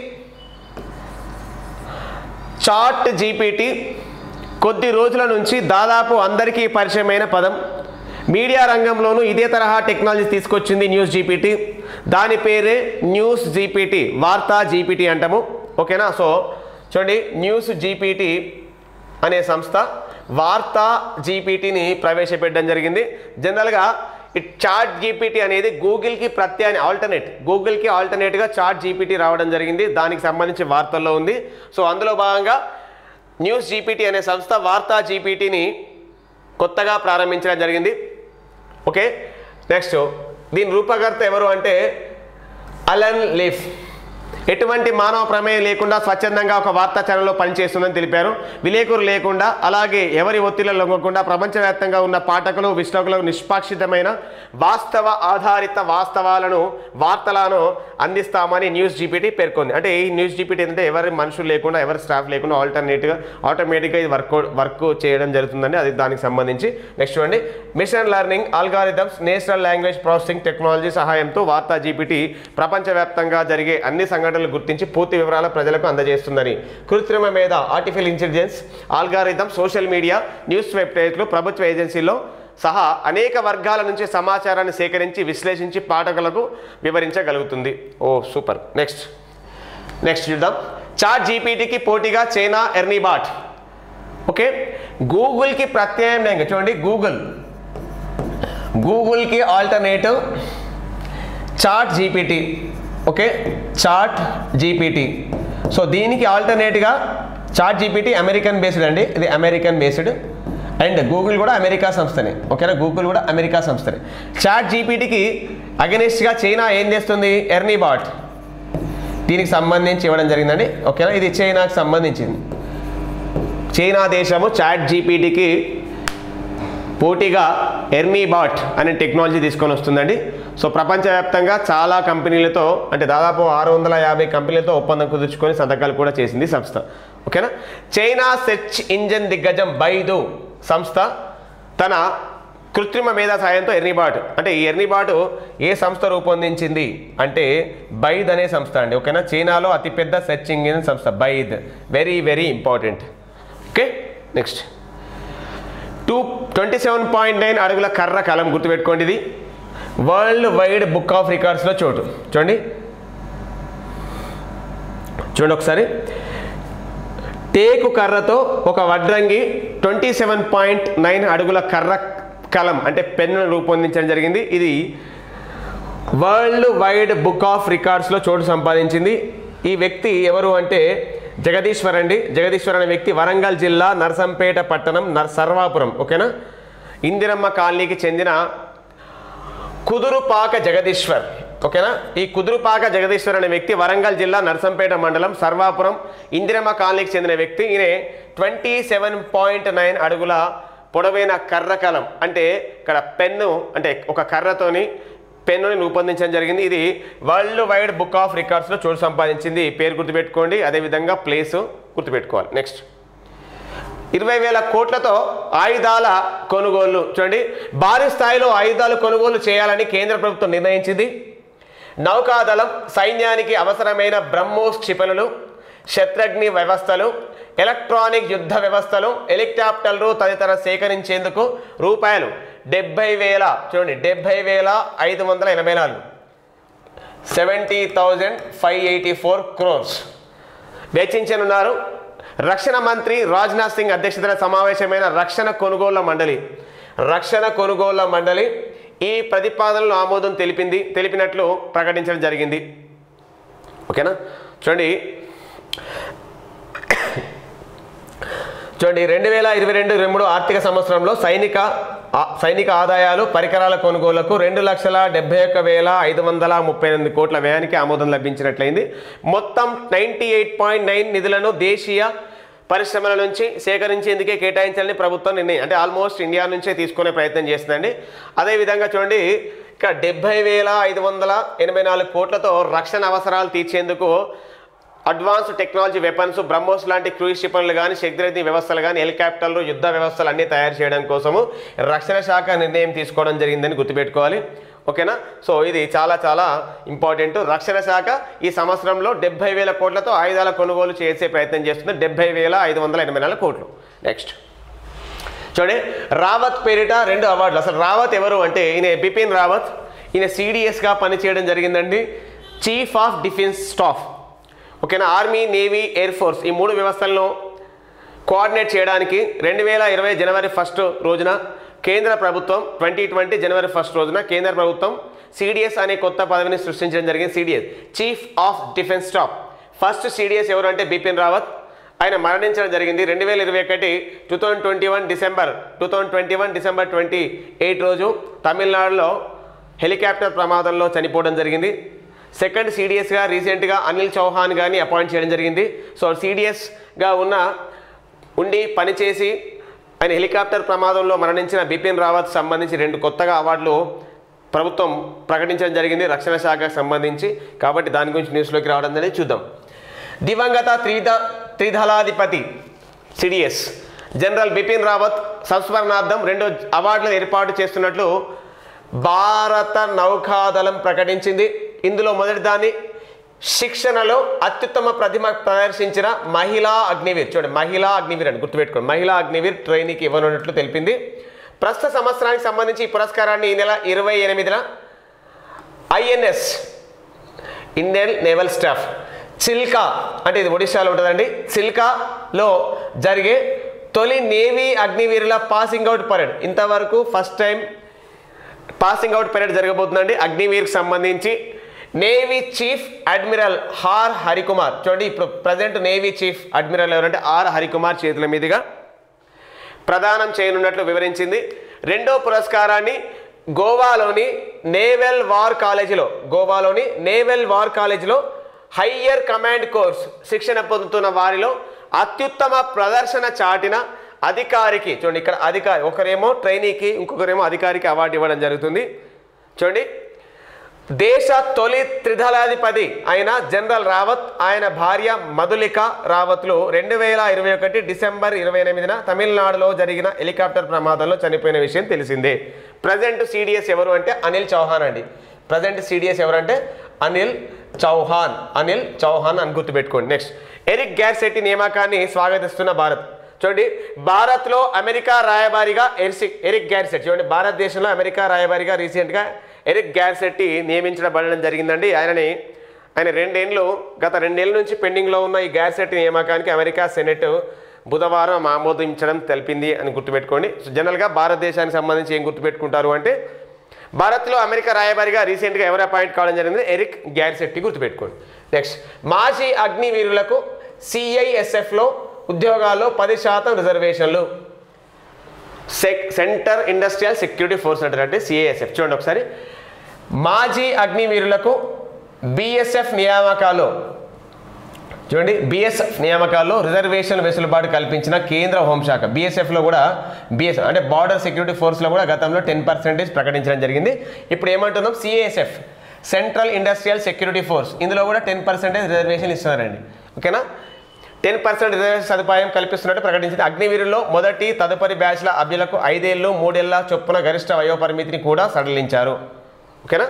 చాట్ జీపీటీ కొద్ది రోజుల నుంచి దాదాపు అందరికీ పరిచయమైన పదం మీడియా రంగంలోనూ ఇదే తరహా టెక్నాలజీ తీసుకొచ్చింది న్యూస్ జీపీటీ దాని పేరే న్యూస్ జీపీటీ వార్తా జీపీటీ అంటాము ఓకేనా సో చూడండి న్యూస్ జీపీటీ అనే సంస్థ వార్తా జీపీటీని ప్రవేశపెట్టడం జరిగింది జనరల్గా ఈ చాట్ జీపీటీ అనేది గూగుల్కి ప్రత్యామ్నాయ ఆల్టర్నేట్ గూగుల్కి ఆల్టర్నేట్గా చాట్ జీపీటీ రావడం జరిగింది దానికి సంబంధించి వార్తల్లో ఉంది సో అందులో భాగంగా న్యూస్ జీపీటీ అనే సంస్థ వార్తా జీపీటీని కొత్తగా ప్రారంభించడం జరిగింది ఓకే నెక్స్ట్ దీని రూపకర్త ఎవరు అంటే అలన్ లీఫ్ ఎటువంటి మానవ ప్రమేయం లేకుండా స్వచ్ఛందంగా ఒక వార్తా ఛానల్లో పనిచేస్తుందని తెలిపారు విలేకరు లేకుండా అలాగే ఎవరి ఒత్తిళ్లలో లొంగకుండా ప్రపంచవ్యాప్తంగా ఉన్న పాఠకులు విశ్లేషకులకు నిష్పాక్షితమైన వాస్తవ ఆధారిత వాస్తవాలను వార్తలను అందిస్తామని న్యూస్ జీపీటీ పేర్కొంది అంటే ఈ న్యూస్ జీపీటీ ఏంటంటే ఎవరి మనుషులు లేకుండా ఎవరి స్టాఫ్ లేకుండా ఆల్టర్నేట్గా ఆటోమేటిక్గా ఇది వర్క్ వర్క్ చేయడం జరుగుతుందండి అది దానికి సంబంధించి నెక్స్ట్ చూడండి machine learning algorithms national language processing technology సహాయంతో వార్తా జీపీటీ ప్రపంచవ్యాప్తంగా జరిగే అన్ని సంఘటనలు గుర్తించి పూర్తి వివరాలు ప్రజలకు అందజేస్తుందని కృత్రిమ మీద artificial intelligence algorithm social media news వెబ్సైట్లు ప్రభుత్వ ఏజెన్సీల్లో సహా అనేక వర్గాల నుంచి సమాచారాన్ని సేకరించి విశ్లేషించి పాఠకులకు వివరించగలుగుతుంది ఓ సూపర్ నెక్స్ట్ నెక్స్ట్ చూద్దాం చాట్ జీపీటీకి పోటీగా చైనా ఎర్నీబాట్ ఓకే గూగుల్కి ప్రత్యామ్నాయంగా చూడండి గూగుల్ గూగుల్కి alternative chat GPT okay chat GPT so దీనికి ఆల్టర్నేట్గా చాట్ జీపీటీ అమెరికన్ బేస్డ్ అండి ఇది అమెరికన్ బేస్డ్ అండ్ గూగుల్ కూడా అమెరికా సంస్థనే ఓకేనా గూగుల్ కూడా అమెరికా సంస్థనే చాట్ జీపీటీకి అగెనిస్ట్గా చైనా ఏం చేస్తుంది ఎర్నీబాట్ దీనికి సంబంధించి ఇవ్వడం జరిగిందండి ఓకేనా ఇది చైనాకి సంబంధించింది చైనా దేశము చాట్ జీపీటీకి పోటీగా ఎర్నీబాట్ అనే టెక్నాలజీ తీసుకొని వస్తుందండి సో ప్రపంచవ్యాప్తంగా చాలా కంపెనీలతో అంటే దాదాపు ఆరు వందల యాభై కంపెనీలతో ఒప్పందం కుదుర్చుకొని సంతకాలు కూడా చేసింది ఈ సంస్థ ఓకేనా చైనా సెర్చ్ ఇంజన్ దిగ్గజం బైదు సంస్థ తన కృత్రిమ మేధా సాయంతో ఎర్నీబాట్ అంటే ఈ ఎర్నీబాట్ ఏ సంస్థ రూపొందించింది అంటే బైద్ అనే సంస్థ అండి ఓకేనా చైనాలో అతిపెద్ద సెర్చ్ ఇంజిన్ సంస్థ Baidu very very important okay next two twenty seven point nine అడుగుల కర్ర కలం గుర్తుపెట్టుకోండి ఇది వరల్డ్ వైడ్ బుక్ ఆఫ్ రికార్డ్స్లో చోటు చూడండి చూడండి ఒకసారి టేకు కర్రతో ఒక వడ్రంగి ట్వంటీ సెవెన్ పాయింట్ నైన్ అడుగుల కర్ర కలం అంటే పెన్ను రూపొందించడం జరిగింది ఇది వరల్డ్ వైడ్ బుక్ ఆఫ్ రికార్డ్స్లో చోటు సంపాదించింది ఈ వ్యక్తి ఎవరు అంటే జగదీశ్వర్ అండి జగదీశ్వర్ అనే వ్యక్తి వరంగల్ జిల్లా నర్సంపేట పట్టణం నర్ సర్వాపురం ఓకేనా ఇందిరమ్మ కాలనీకి చెందిన కుదురుపాక జగదీశ్వర్ ఓకేనా ఈ కుదురుపాక జగదీశ్వర్ అనే వ్యక్తి వరంగల్ జిల్లా నర్సంపేట మండలం సర్వాపురం ఇందిరమ్మ కాలనీకి చెందిన వ్యక్తి ఈయన ట్వంటీ సెవెన్ పాయింట్ నైన్ అడుగుల పొడవైన కర్రకలం అంటే ఇక్కడ పెన్ను అంటే ఒక కర్రతోని పెన్నుని రూపొందించడం జరిగింది ఇది వరల్డ్ వైడ్ బుక్ ఆఫ్ రికార్డ్స్లో చోటు సంపాదించింది పేరు గుర్తుపెట్టుకోండి అదేవిధంగా ప్లేసు గుర్తుపెట్టుకోవాలి నెక్స్ట్ ఇరవై వేల కోట్లతో ఆయుధాల కొనుగోలు చూడండి భారీ స్థాయిలో ఆయుధాలు కొనుగోలు చేయాలని కేంద్ర ప్రభుత్వం నిర్ణయించింది నౌకాదళం సైన్యానికి అవసరమైన బ్రహ్మోస్ క్షిపణులు శత్రగ్ని వ్యవస్థలు ఎలక్ట్రానిక్ యుద్ధ వ్యవస్థలు హెలికాప్టర్లు తదితర సేకరించేందుకు రూపాయలు డెబ్బై వేల చూడండి డెబ్బై వేల ఐదు వందల ఎనభై నాలుగు seventy thousand five eighty four crores వెచ్చించనున్నారు రక్షణ మంత్రి రాజ్నాథ్ సింగ్ అధ్యక్షతన సమావేశమైన రక్షణ కొనుగోళ్ల మండలి రక్షణ కొనుగోళ్ల మండలి ఈ ప్రతిపాదనలు ఆమోదం తెలిపింది తెలిపినట్లు ప్రకటించడం జరిగింది ఓకేనా చూడండి చూడండి రెండు వేల ఇరవై రెండు ఇరవై మూడు ఆర్థిక సంవత్సరంలో సైనిక ఆ- సైనిక ఆదాయాలు పరికరాల కొనుగోలుకు రెండు లక్షల డెబ్బై ఒక్క వేల ఐదు వందల ముప్పై ఎనిమిది కోట్ల వ్యయానికి ఆమోదం లభించినట్లయింది మొత్తం నైంటీ ఎయిట్ పాయింట్ నైన్ నిధులను దేశీయ పరిశ్రమల నుంచి సేకరించేందుకే కేటాయించాలని ప్రభుత్వం నిర్ణయం అంటే ఆల్మోస్ట్ ఇండియా నుంచే తీసుకునే ప్రయత్నం చేస్తుందండి అదేవిధంగా చూడండి ఇక్కడ డెబ్బై వేల ఐదు వందల ఎనభై నాలుగు కోట్లతో రక్షణ అవసరాలు తీర్చేందుకు అడ్వాన్స్ టెక్నాలజీ వెపన్స్ బ్రహ్మోస్ లాంటి క్రూయిజ్ షిప్లు కానీ శక్తిరథి వ్యవస్థలు కానీ హెలికాప్టర్లు యుద్ధ వ్యవస్థలు అన్నీ తయారు చేయడం కోసము రక్షణ శాఖ నిర్ణయం తీసుకోవడం జరిగిందని గుర్తుపెట్టుకోవాలి ఓకేనా సో ఇది చాలా చాలా ఇంపార్టెంట్ రక్షణ శాఖ ఈ సంవత్సరంలో డెబ్బై వేల కోట్లతో ఆయుధాల కొనుగోలు చేసే ప్రయత్నం చేస్తుంది డెబ్బై వేల ఐదు వందల ఎనభై నాలుగు కోట్లు నెక్స్ట్ చూడండి రావత్ పేరిట రెండు అవార్డులు అసలు రావత్ ఎవరు అంటే ఈయన బిపిన్ రావత్ ఈయన సిడిఎస్గా పనిచేయడం జరిగిందండి చీఫ్ ఆఫ్ డిఫెన్స్ స్టాఫ్ ఓకేనా ఆర్మీ నేవీ ఎయిర్ ఫోర్స్ ఈ మూడు వ్యవస్థలను కోఆర్డినేట్ చేయడానికి రెండు వేల ఇరవై జనవరి ఫస్ట్ రోజున కేంద్ర ప్రభుత్వం ట్వంటీ ట్వంటీ జనవరి ఫస్ట్ రోజున కేంద్ర ప్రభుత్వం సిడిఎస్ అనే కొత్త పదవిని సృష్టించడం జరిగింది CDS chief of defence staff first CDS ఎవరు అంటే బిపిన్ రావత్ ఆయన మరణించడం జరిగింది రెండు వేల ఇరవై ఒకటి two thousand twenty one December two thousand twenty one December twenty eight రోజు తమిళనాడులో హెలికాప్టర్ ప్రమాదంలో చనిపోవడం జరిగింది సెకండ్ సిడిఎస్గా రీసెంట్గా అనిల్ చౌహాన్ గారిని అపాయింట్ చేయడం జరిగింది సో సిడిఎస్గా ఉన్న ఉండి పనిచేసి ఆయన హెలికాప్టర్ ప్రమాదంలో మరణించిన బిపిన్ రావత్ సంబంధించి రెండు కొత్తగా అవార్డులు ప్రభుత్వం ప్రకటించడం జరిగింది రక్షణ శాఖకు సంబంధించి కాబట్టి దాని గురించి న్యూస్లోకి రావడం అనేది చూద్దాం దివంగత త్రిద త్రిదళాధిపతి సిడిఎస్ జనరల్ బిపిన్ రావత్ సంస్మరణార్థం రెండు అవార్డులను ఏర్పాటు చేస్తున్నట్లు భారత నౌకాదళం ప్రకటించింది ఇందులో మొదటి దాన్ని శిక్షణలో అత్యుత్తమ ప్రతిమ ప్రదర్శించిన మహిళా అగ్నివీర్ చూడండి మహిళా అగ్నివీర్ అని గుర్తుపెట్టుకోండి మహిళా అగ్నివీర్ ట్రైనీకి ఇవ్వనున్నట్లు తెలిపింది ప్రస్తుత సంవత్సరానికి సంబంధించి ఈ పురస్కారాన్ని ఈ నెల ఇరవై ఎనిమిదిన INS Indian naval staff Chilka అంటే ఇది ఒడిశాలో ఉంటుందండి చిల్కాలో జరిగే తొలి నేవీ అగ్నివీరుల పాసింగ్ అవుట్ పరేడ్ ఇంతవరకు first time passing out parade జరగబోతుందండి అగ్నివీర్కి సంబంధించి navy chief admiral R Harikumar చూడండి ఇప్పుడు ప్రజెంట్ నేవీ చీఫ్ అడ్మిరల్ ఎవరంటే ఆర్ హరికుమార్ చేతుల మీదుగా ప్రదానం చేయనున్నట్లు వివరించింది రెండో పురస్కారాన్ని గోవాలోని నేవల్ వార్ కాలేజీలో గోవాలోని నేవల్ వార్ కాలేజీలో హయ్యర్ కమాండ్ కోర్స్ శిక్షణ పొందుతున్న వారిలో అత్యుత్తమ ప్రదర్శన చాటిన అధికారికి చూడండి ఇక్కడ అధికారి ఒకరేమో ట్రైనీకి ఇంకొకరేమో అధికారికి అవార్డు ఇవ్వడం జరుగుతుంది చూడండి దేశ తొలి త్రిదళాధిపతి అయిన జనరల్ రావత్ ఆయన భార్య మధులిక రావత్లు రెండు వేల ఇరవై ఒకటి డిసెంబర్ ఇరవై ఎనిమిదిన తమిళనాడులో జరిగిన హెలికాప్టర్ ప్రమాదంలో చనిపోయిన విషయం తెలిసిందే ప్రజెంట్ సిడిఎస్ ఎవరు అంటే అనిల్ చౌహాన్ అండి ప్రజెంట్ సిడిఎస్ ఎవరంటే అనిల్ చౌహాన్ అనిల్ చౌహాన్ అని గుర్తుపెట్టుకోండి నెక్స్ట్ ఎరిక్ గ్యార్సెట్టి నియామకాన్ని స్వాగతిస్తున్న భారత్ చూడండి భారత్లో అమెరికా రాయబారిగా ఎరిసి ఎరిక్ గ్యార్సెట్ చూడండి భారతదేశంలో అమెరికా రాయబారిగా రీసెంట్గా ఎరిక్ గ్యార్సెట్టి నియమించబడడం జరిగిందండి ఆయనని ఆయన రెండేళ్ళు గత రెండేళ్ల నుంచి పెండింగ్లో ఉన్న ఈ గ్యార్సెట్ నియామకానికి అమెరికా సెనెట్ బుధవారం ఆమోదించడం తెలిపింది అని గుర్తుపెట్టుకోండి సో జనరల్గా భారతదేశానికి సంబంధించి ఏం గుర్తుపెట్టుకుంటారు అంటే భారత్లో అమెరికా రాయబారిగా రీసెంట్గా ఎవరు అపాయింట్ కావడం జరిగింది ఎరిక్ గ్యార్సెట్టి గుర్తుపెట్టుకోండి నెక్స్ట్ మాజీ అగ్నివీరులకు సిఐఎస్ఎఫ్లో ఉద్యోగాల్లో పది శాతం రిజర్వేషన్లు sec centre industrial security force అంటారు అంటే సిఐఎస్ఎఫ్ చూడండి ఒకసారి మాజీ అగ్నివీరులకు బిఎస్ఎఫ్ నియామకాలు చూడండి బిఎస్ఎఫ్ నియామకాల్లో రిజర్వేషన్ వెసులుబాటు కల్పించిన కేంద్ర హోంశాఖ బీఎస్ఎఫ్లో కూడా బిఎస్ అంటే బార్డర్ సెక్యూరిటీ ఫోర్స్లో కూడా గతంలో టెన్ పర్సెంటేజ్ ప్రకటించడం జరిగింది ఇప్పుడు ఏమంటున్నాం CASF central industrial security force ఇందులో కూడా టెన్ పర్సెంటేజ్ రిజర్వేషన్ ఇస్తున్నారండి ఓకేనా టెన్ పర్సెంట్ రిజర్వేషన్ సదుపాయం కల్పిస్తున్నట్టు ప్రకటించింది అగ్నివీరుల్లో మొదటి తదుపరి బ్యాచ్ల అభ్యులకు ఐదేళ్ళు మూడేళ్ల చొప్పున గరిష్ట వయోపరిమితిని కూడా సడలించారు ఓకేనా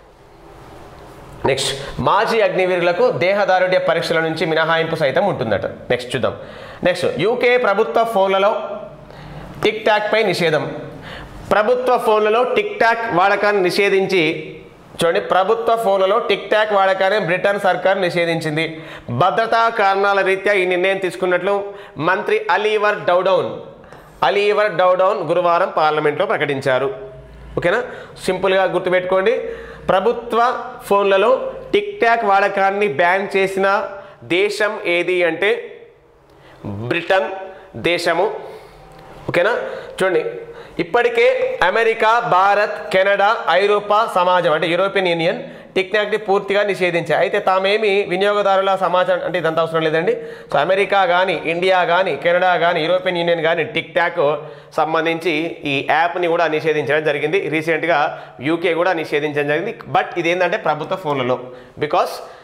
నెక్స్ట్ మాజీ అగ్నివీరులకు దేహదారుఢ్య పరీక్షల నుంచి మినహాయింపు సైతం ఉంటుందట నెక్స్ట్ చూద్దాం నెక్స్ట్ యూకే ప్రభుత్వ ఫోన్లలో టిక్ టాక్ పై నిషేధం ప్రభుత్వ ఫోన్లలో టిక్ టాక్ వాడకాన్ని నిషేధించి చూడండి ప్రభుత్వ ఫోన్లలో టిక్ టాక్ వాడకాన్ని బ్రిటన్ సర్కార్ నిషేధించింది భద్రతా కారణాల రీత్యా ఈ నిర్ణయం తీసుకున్నట్లు మంత్రి అలీవర్ డౌడౌన్ అలీవర్ డౌడౌన్ గురువారం పార్లమెంట్లో ప్రకటించారు ఓకేనా సింపుల్గా గుర్తుపెట్టుకోండి ప్రభుత్వ ఫోన్లలో టిక్ టాక్ వాడకాన్ని బ్యాన్ చేసిన దేశం ఏది అంటే బ్రిటన్ దేశము ఓకేనా చూడండి ఇప్పటికే అమెరికా భారత్ కెనడా ఐరోపా సమాజం అంటే యూరోపియన్ యూనియన్ టిక్టాక్ని పూర్తిగా నిషేధించాయి అయితే తామేమి వినియోగదారుల సమాచారం అంటే ఇదంతా అవసరం లేదండి సో అమెరికా కానీ ఇండియా కానీ కెనడా కానీ యూరోపియన్ యూనియన్ కానీ టిక్ టాక్ సంబంధించి ఈ యాప్ని కూడా నిషేధించడం జరిగింది రీసెంట్గా యూకే కూడా నిషేధించడం జరిగింది బట్ ఇదేంటంటే ప్రభుత్వ ఫోన్లలో బికాస్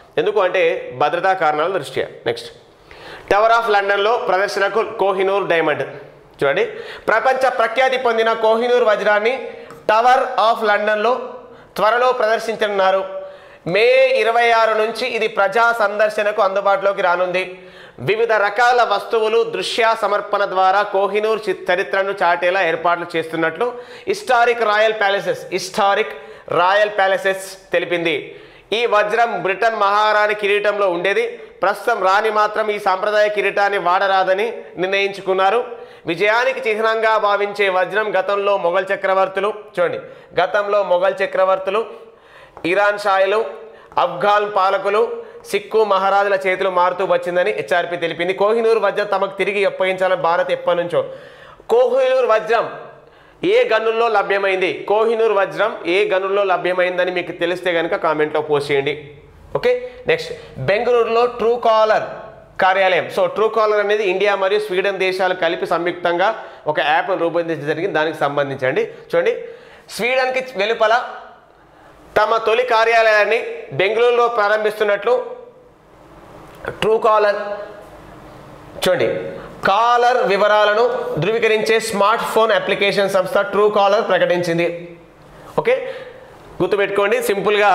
ఎందుకు అంటే భద్రతా కారణాల దృష్ట్యా నెక్స్ట్ టవర్ ఆఫ్ లండన్లో ప్రదర్శనకు కోహినూర్ డైమండ్ చూడండి ప్రపంచ ప్రఖ్యాతి పొందిన కోహినూర్ వజ్రాన్ని టవర్ ఆఫ్ లండన్లో త్వరలో ప్రదర్శించనున్నారు మే ఇరవై ఆరు నుంచి ఇది ప్రజా సందర్శనకు అందుబాటులోకి రానుంది వివిధ రకాల వస్తువులు దృశ్య సమర్పణ ద్వారా కోహినూర్ చి- చరిత్రను చాటేలా ఏర్పాట్లు చేస్తున్నట్లు historic royal palaces historic royal palaces తెలిపింది ఈ వజ్రం బ్రిటన్ మహారాణి కిరీటంలో ఉండేది ప్రస్తుతం రాణి మాత్రం ఈ సాంప్రదాయ కిరీటాన్ని వాడరాదని నిర్ణయించుకున్నారు విజయానికి చిహ్నంగా భావించే వజ్రం గతంలో మొఘల్ చక్రవర్తులు చూడండి గతంలో మొఘల్ చక్రవర్తులు ఇరాన్ షాయిలు ఆఫ్ఘాన్ పాలకులు సిక్కు మహారాజుల చేతులు మారుతూ వచ్చిందని హెచ్ఆర్పి తెలిపింది కోహినూర్ వజ్రం తమకు తిరిగి అప్పగించాలని భారత్ ఎప్పటి నుంచో కోహినూర్ వజ్రం ఏ గనుల్లో లభ్యమైంది కోహినూర్ వజ్రం ఏ గనుల్లో లభ్యమైందని మీకు తెలిస్తే కనుక కామెంట్లో పోస్ట్ చేయండి ఓకే నెక్స్ట్ బెంగళూరులో ట్రూ కాలర్ కార్యాలయం సో ట్రూ కాలర్ అనేది ఇండియా మరియు స్వీడన్ దేశాలు కలిపి సంయుక్తంగా ఒక యాప్ను రూపొందించడం జరిగింది దానికి సంబంధించండి చూడండి స్వీడన్కి వెలుపల తమ తొలి కార్యాలయాన్ని బెంగళూరులో ప్రారంభిస్తున్నట్లు ట్రూ కాలర్ చూడండి కాలర్ వివరాలను ధృవీకరించే స్మార్ట్ ఫోన్ అప్లికేషన్ సంస్థ ట్రూ కాలర్ ప్రకటించింది ఓకే గుర్తుపెట్టుకోండి సింపుల్గా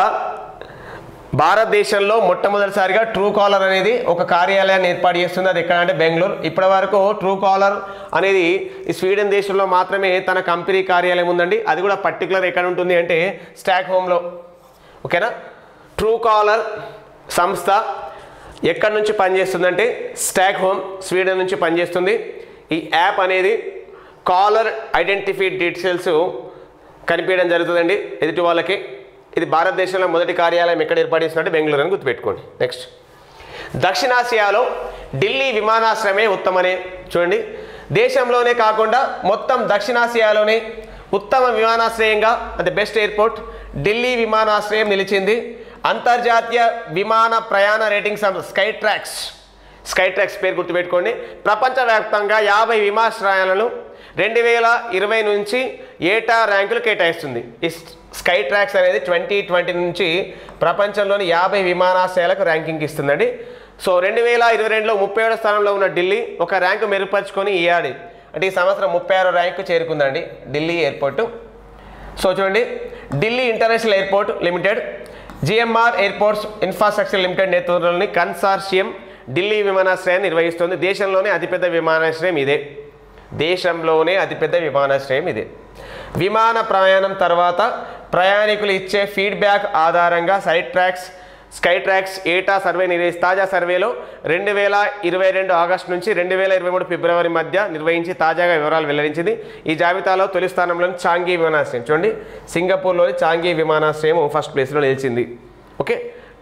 భారతదేశంలో మొట్టమొదటిసారిగా ట్రూ కాలర్ అనేది ఒక కార్యాలయాన్ని ఏర్పాటు చేస్తుంది అది ఎక్కడ అంటే బెంగళూరు ఇప్పటి వరకు ట్రూ కాలర్ అనేది ఈ స్వీడన్ దేశంలో మాత్రమే తన కంపెనీ కార్యాలయం ఉందండి అది కూడా పర్టికులర్ ఎక్కడ ఉంటుంది అంటే స్టాక్ హోమ్లో ఓకేనా ట్రూ కాలర్ సంస్థ ఎక్కడి నుంచి పనిచేస్తుందంటే స్టాక్ హోమ్ స్వీడన్ నుంచి పనిచేస్తుంది ఈ యాప్ అనేది కాలర్ ఐడెంటిఫై డీటెయిల్స్ కనిపించడం జరుగుతుందండి ఎదుటి వాళ్ళకి ఇది భారతదేశంలో మొదటి కార్యాలయం ఎక్కడ ఏర్పాటు చేసినట్టు బెంగళూరు అని గుర్తుపెట్టుకోండి నెక్స్ట్ దక్షిణాసియాలో ఢిల్లీ విమానాశ్రయమే ఉత్తమనే చూడండి దేశంలోనే కాకుండా మొత్తం దక్షిణాసియాలోనే ఉత్తమ విమానాశ్రయంగా అంటే బెస్ట్ ఎయిర్పోర్ట్ ఢిల్లీ విమానాశ్రయం నిలిచింది అంతర్జాతీయ విమాన ప్రయాణ రేటింగ్ సంస్థ స్కై ట్రాక్స్ స్కై ట్రాక్స్ పేరు గుర్తుపెట్టుకోండి ప్రపంచవ్యాప్తంగా యాభై విమానాశ్రయాలను రెండు వేల ఇరవై నుంచి ఏటా ర్యాంకులు కేటాయిస్తుంది ఈ స్కై ట్రాక్స్ అనేది ట్వంటీ ట్వంటీ నుంచి ప్రపంచంలోని యాభై విమానాశ్రయాలకు ర్యాంకింగ్ ఇస్తుందండి సో రెండు వేల ఇరవై రెండులో ముప్పై ఏడో స్థానంలో ఉన్న ఢిల్లీ ఒక ర్యాంకు మెరుగుపరుచుకొని ఈ ఏడాది అంటే ఈ సంవత్సరం ముప్పై ఆరో ర్యాంకు చేరుకుందండి ఢిల్లీ ఎయిర్పోర్టు సో చూడండి Delhi international airport limited GMR airports infrastructure limited నేతృత్వంలోని కన్సార్షియం ఢిల్లీ విమానాశ్రయాన్ని నిర్వహిస్తుంది దేశంలోనే అతిపెద్ద విమానాశ్రయం ఇదే దేశంలోనే అతిపెద్ద విమానాశ్రయం ఇదే విమాన ప్రయాణం తర్వాత ప్రయాణికులు ఇచ్చే ఫీడ్బ్యాక్ ఆధారంగా సైడ్ ట్రాక్స్ స్కై ట్రాక్స్ ఏటా సర్వే నిర్వహించి తాజా సర్వేలో రెండు వేల ఇరవై రెండు ఆగస్టు నుంచి రెండు వేల ఇరవై మూడు ఫిబ్రవరి మధ్య నిర్వహించి తాజాగా వివరాలు వెల్లడించింది ఈ జాబితాలో తొలి స్థానంలోని చాంగీ విమానాశ్రయం చూడండి సింగపూర్లోని చాంగీ విమానాశ్రయం ఫస్ట్ ప్లేస్లో నిలిచింది ఓకే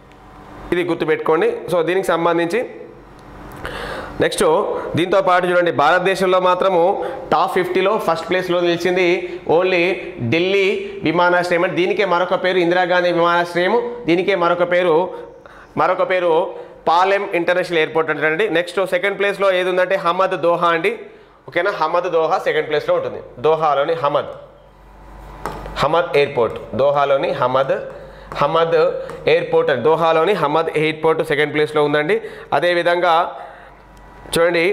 ఇది గుర్తుపెట్టుకోండి సో దీనికి సంబంధించి నెక్స్ట్ దీంతో పాటు చూడండి భారతదేశంలో మాత్రము టాప్ ఫిఫ్టీలో ఫస్ట్ ప్లేస్లో నిలిచింది ఓన్లీ ఢిల్లీ విమానాశ్రయం అంటే దీనికే మరొక పేరు ఇందిరాగాంధీ విమానాశ్రయం దీనికే మరొక పేరు మరొక పేరు పాలెం ఇంటర్నేషనల్ ఎయిర్పోర్ట్ అంటారండి నెక్స్ట్ సెకండ్ ప్లేస్లో ఏది ఉందంటే హమద్ దోహా అండి ఓకేనా హమద్ దోహా సెకండ్ ప్లేస్లో ఉంటుంది దోహాలోని హమద్ హమద్ ఎయిర్పోర్ట్ దోహాలోని హమద్ హమద్ ఎయిర్పోర్ట్ అని దోహాలోని హమద్ ఎయిర్పోర్ట్ సెకండ్ ప్లేస్లో ఉందండి అదేవిధంగా చూడండి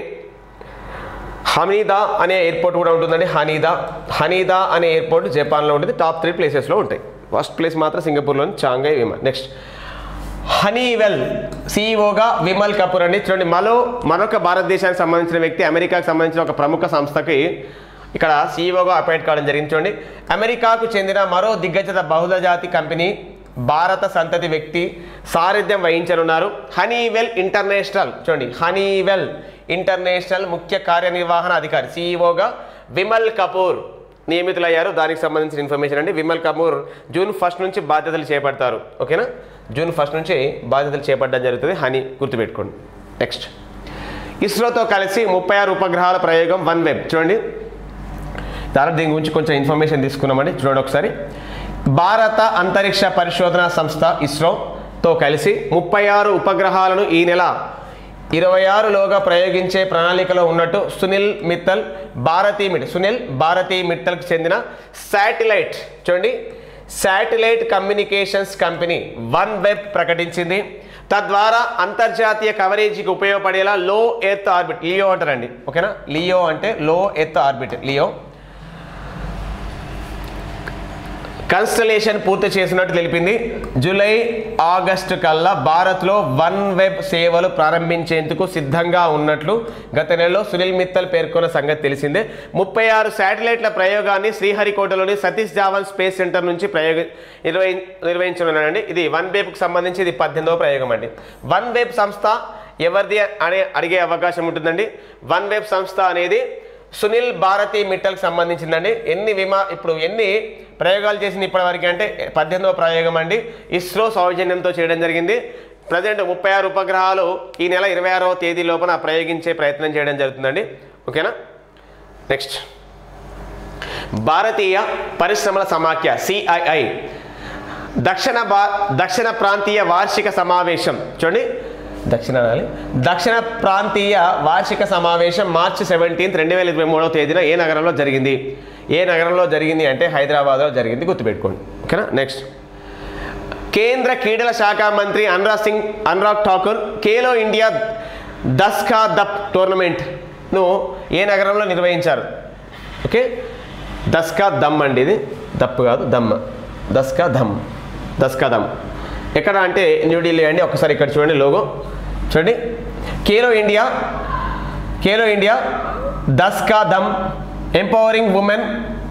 హనీదా అనే ఎయిర్పోర్ట్ కూడా ఉంటుందండి హనీదా హనీదా అనే ఎయిర్పోర్ట్ జపాన్లో ఉంటుంది టాప్ త్రీ ప్లేసెస్లో ఉంటాయి ఫస్ట్ ప్లేస్ మాత్రం సింగపూర్లోని చాంగై విమాన్ నెక్స్ట్ హనీవెల్ సిఇఓగా విమల్ కపూర్ అండి చూడండి మరో మరొక భారతదేశానికి సంబంధించిన వ్యక్తి అమెరికాకు సంబంధించిన ఒక ప్రముఖ సంస్థకి ఇక్కడ సిఇఓగా అపాయింట్ కావడం జరిగింది చూడండి అమెరికాకు చెందిన మరో దిగ్గజత బహుళజాతి కంపెనీ భారత సంతతి వ్యక్తి సారథ్యం వహించనున్నారు హనీవెల్ ఇంటర్నేషనల్ చూడండి హనీవెల్ ఇంటర్నేషనల్ ముఖ్య కార్యనిర్వహణ అధికారి సిఇఓగా విమల్ కపూర్ నియమితులయ్యారు దానికి సంబంధించిన ఇన్ఫర్మేషన్ అండి విమల్ కపూర్ జూన్ ఫస్ట్ నుంచి బాధ్యతలు చేపడతారు ఓకేనా జూన్ ఫస్ట్ నుంచి బాధ్యతలు చేపట్టడం జరుగుతుంది హనీ గుర్తుపెట్టుకోండి నెక్స్ట్ ఇస్రోతో కలిసి ముప్పై ఆరు ఉపగ్రహాల ప్రయోగం వన్ వెబ్ చూడండి తర్వాత దీని గురించి కొంచెం ఇన్ఫర్మేషన్ తీసుకున్నామండి చూడండి ఒకసారి భారత అంతరిక్ష పరిశోధన సంస్థ ఇస్రోతో కలిసి ముప్పై ఆరు ఉపగ్రహాలను ఈ నెల ఇరవై ఆరులోగా ప్రయోగించే ప్రణాళికలో ఉన్నట్టు సునీల్ మిత్తల్ భారతీ మిట్ సునీల్ భారతీ మిట్టల్కి చెందిన శాటిలైట్ చూడండి satellite communications company one web ప్రకటించింది తద్వారా అంతర్జాతీయ కవరేజీకి ఉపయోగపడేలా లో ఎర్త్ ఆర్బిట్ లియో అంటారండి ఓకేనా లియో అంటే లో ఎర్త్ ఆర్బిట్ లియో కన్స్టలేషన్ పూర్తి చేసినట్టు తెలిపింది జూలై ఆగస్టు కల్లా భారత్లో వన్ వెబ్ సేవలు ప్రారంభించేందుకు సిద్ధంగా ఉన్నట్లు గత నెలలో సునీల్ మిత్తల్ పేర్కొన్న సంగతి తెలిసిందే ముప్పై ఆరు శాటిలైట్ల ప్రయోగాన్ని శ్రీహరికోటలోని సతీష్ ధావన్ స్పేస్ సెంటర్ నుంచి ప్రయోగ నిర్వహి నిర్వహించనున్నాడండి ఇది వన్ వెబ్కి సంబంధించి ఇది పద్దెనిమిదవ ప్రయోగం అండి వన్ వెబ్ సంస్థ ఎవరిది అనే అడిగే అవకాశం ఉంటుందండి వన్ వెబ్ సంస్థ అనేది సునీల్ భారతి మిట్టల్కి సంబంధించిందండి ఎన్ని విమా ఇప్పుడు ఎన్ని ప్రయోగాలు చేసింది ఇప్పటివరకు అంటే పద్దెనిమిదవ ప్రయోగం అండి ఇస్రో సౌజన్యంతో చేయడం జరిగింది ప్రజెంట్ ముప్పై ఆరు ఉపగ్రహాలు ఈ నెల ఇరవై ఆరవ తేదీ లోపల ప్రయోగించే ప్రయత్నం చేయడం జరుగుతుందండి ఓకేనా నెక్స్ట్ భారతీయ పరిశ్రమల సమాఖ్య సిఐఐ దక్షిణ భా దక్షిణ ప్రాంతీయ వార్షిక సమావేశం చూడండి దక్షిణ అనాలి. దక్షిణ ప్రాంతీయ వార్షిక సమావేశం మార్చి సెవెంటీన్త్ రెండు వేల ఇరవై మూడవ తేదీన ఏ నగరంలో జరిగింది ఏ నగరంలో జరిగింది అంటే హైదరాబాద్లో జరిగింది గుర్తుపెట్టుకోండి ఓకేనా నెక్స్ట్ కేంద్ర క్రీడల శాఖ మంత్రి అనురాగ్ సింగ్ అనురాగ్ ఠాకూర్ ఖేలో ఇండియా దస్కా దప్ టోర్నమెంట్ను ఏ నగరంలో నిర్వహించారు ఓకే దస్కా దమ్ అండి ఇది దప్పు కాదు దమ్ దస్కా ధమ్ దస్కా దమ్ ఎక్కడ అంటే న్యూఢిల్లీ అండి ఒకసారి ఇక్కడ చూడండి లోగో చూడండి Khelo India Khelo India Dus ka Dum empowering women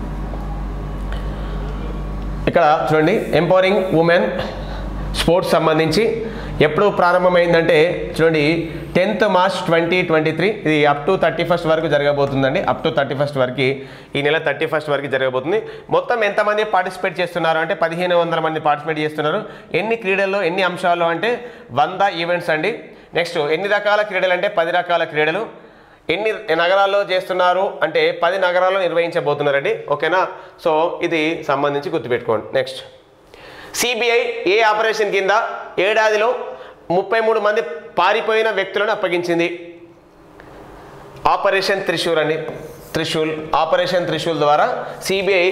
ఇక్కడ చూడండి ఎంపవరింగ్ ఉమెన్ స్పోర్ట్స్ సంబంధించి ఎప్పుడు ప్రారంభమైందంటే చూడండి tenth March twenty twenty three ఇది అప్ టు థర్టీ ఫస్ట్ వరకు జరగబోతుందండి అప్ టు థర్టీ ఫస్ట్ వరకు ఈ నెల థర్టీ ఫస్ట్ వరకు జరగబోతుంది మొత్తం ఎంతమంది పార్టిసిపేట్ చేస్తున్నారు అంటే పదిహేను వందల మంది పార్టిసిపేట్ చేస్తున్నారు ఎన్ని క్రీడల్లో ఎన్ని అంశాలు అంటే వంద ఈవెంట్స్ అండి నెక్స్ట్ ఎన్ని రకాల క్రీడలు అంటే పది రకాల క్రీడలు ఎన్ని నగరాల్లో చేస్తున్నారు అంటే పది నగరాల్లో నిర్వహించబోతున్నారండి ఓకేనా సో ఇది సంబంధించి గుర్తుపెట్టుకోండి నెక్స్ట్ సిబిఐ ఏ ఆపరేషన్ కింద ఏడాదిలో ముప్పై మూడు మంది పారిపోయిన వ్యక్తులను అప్పగించింది ఆపరేషన్ త్రిశూల్ అండి త్రిశూల్ ఆపరేషన్ త్రిశూల్ ద్వారా సిబిఐ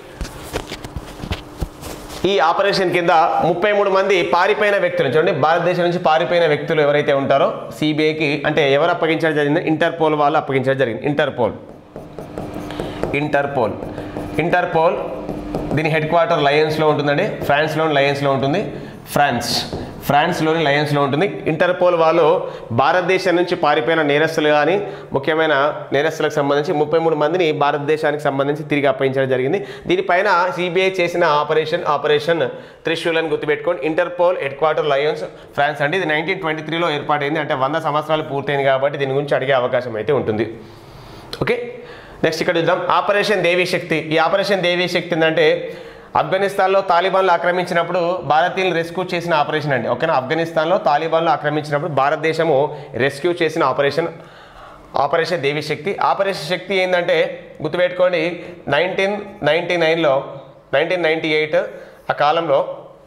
ఈ ఆపరేషన్ కింద ముప్పై మూడు మంది పారిపోయిన వ్యక్తులు చూడండి భారతదేశం నుంచి పారిపోయిన వ్యక్తులు ఎవరైతే ఉంటారో సిబిఐకి అంటే ఎవరు అప్పగించడం జరిగింది ఇంటర్పోల్ వాళ్ళు అప్పగించడం జరిగింది ఇంటర్పోల్ ఇంటర్పోల్ ఇంటర్పోల్ దీని హెడ్ క్వార్టర్ లయన్స్లో ఉంటుందండి ఫ్రాన్స్లోని లయన్స్లో ఉంటుంది ఫ్రాన్స్ ఫ్రాన్స్లోని లయన్స్లో ఉంటుంది ఇంటర్పోల్ వాళ్ళు భారతదేశం నుంచి పారిపోయిన నేరస్తులు కానీ ముఖ్యమైన నేరస్తులకు సంబంధించి ముప్పై మూడు మందిని భారతదేశానికి సంబంధించి తిరిగి అప్పగించడం జరిగింది దీనిపైన సిబిఐ చేసిన ఆపరేషన్ ఆపరేషన్ త్రిశూల్ అని గుర్తుపెట్టుకోండి Interpol headquarter Lyons France అంటే ఇది నైన్టీన్ ట్వంటీ త్రీలో ఏర్పాటైంది అంటే వంద సంవత్సరాలు పూర్తయింది కాబట్టి దీని గురించి అడిగే అవకాశం అయితే ఉంటుంది ఓకే నెక్స్ట్ ఇక్కడ చూద్దాం ఆపరేషన్ దేవీ శక్తి ఈ ఆపరేషన్ దేవీ శక్తి ఏంటంటే ఆఫ్ఘనిస్తాన్లో తాలిబాన్లు ఆక్రమించినప్పుడు భారతీయులు రెస్క్యూ చేసిన ఆపరేషన్ అండి ఓకేనా ఆఫ్ఘనిస్తాన్లో తాలిబాన్లు ఆక్రమించినప్పుడు భారతదేశము రెస్క్యూ చేసిన operation operation Devi Shakti operation Shakti ఏంటంటే గుర్తుపెట్టుకోండి నైన్టీన్ నైంటీ నైన్లో నైన్టీన్ నైంటీ ఎయిట్ ఆ కాలంలో